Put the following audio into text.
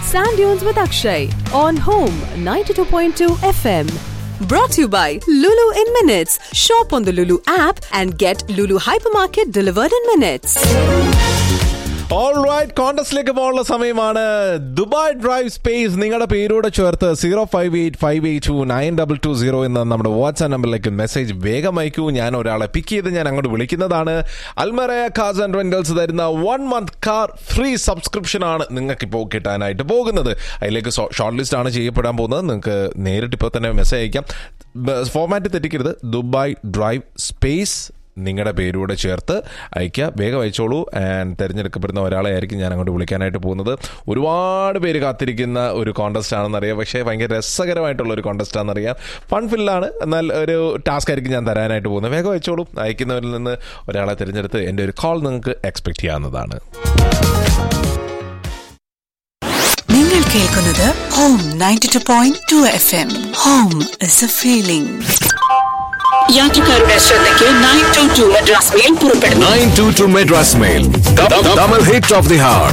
Sand Dunes with Akshay on Home 92.2 FM. Brought to you by Lulu in Minutes. Shop on the Lulu app and get Lulu Hypermarket delivered in minutes. All right കോൺടസ്റ്റിലേക്ക് പോകാനുള്ള സമയമാണ് Dubai drive space നിങ്ങളുടെ പേരോടെ ചേർത്ത് zero five eight five eight two nine double two zero എന്ന നമ്മുടെ WhatsApp നമ്പറിലേക്ക് message വേഗം അയക്കൂ ഞാൻ ഒരാളെ പിക്ക് ചെയ്ത് ഞാൻ അങ്ങോട്ട് വിളിക്കുന്നതാണ് അൽമറയ കാർസ് ആൻഡ് റെന്റൽസ് തരുന്ന one month car free subscription ആണ് നിങ്ങൾക്ക് ഇപ്പോൾ കിട്ടാനായിട്ട് പോകുന്നത് അതിലേക്ക് ഷോർട്ട് ലിസ്റ്റ് ആണ് ചെയ്യപ്പെടാൻ പോകുന്നത് നിങ്ങൾക്ക് നേരിട്ട് ഇപ്പോൾ തന്നെ മെസ്സേജ് അയക്കാം ഫോർമാറ്റ് തെറ്റിക്കരുത് ദുബായ് ഡ്രൈവ് സ്പേസ് നിങ്ങളുടെ പേരൂടെ ചേർത്ത് അയക്കുക വേഗം അയച്ചോളൂ ആൻഡ് തിരഞ്ഞെടുക്കപ്പെടുന്ന ഒരാളെ ആയിരിക്കും ഞാൻ അങ്ങോട്ട് വിളിക്കാനായിട്ട് പോകുന്നത് ഒരുപാട് പേര് കാത്തിരിക്കുന്ന ഒരു കോൺടെസ്റ്റ് ആണെന്നറിയാം പക്ഷേ ഭയങ്കര രസകരമായിട്ടുള്ള ഒരു കോൺടെസ്റ്റ് ആണെന്നറിയാം ഫൺ ഫില്ലാണ് എന്നാൽ ഒരു ടാസ്ക് ആയിരിക്കും ഞാൻ തരാനായിട്ട് പോകുന്നത് വേഗം അയച്ചോളൂ അയക്കുന്നവരിൽ നിന്ന് ഒരാളെ തിരഞ്ഞെടുത്ത് എൻ്റെ ഒരു കോൾ നിങ്ങൾക്ക് എക്സ്പെക്ട് ചെയ്യാവുന്നതാണ് നിങ്ങൾ കേൾക്കുന്നത് home ninety two point two F M home is a feeling യാത്രക്കാരുടെ ശ്രദ്ധയ്ക്ക് nine two two Madras mail പുറപ്പെടുന്നു 922 Madras Mail. Double hit of the heart.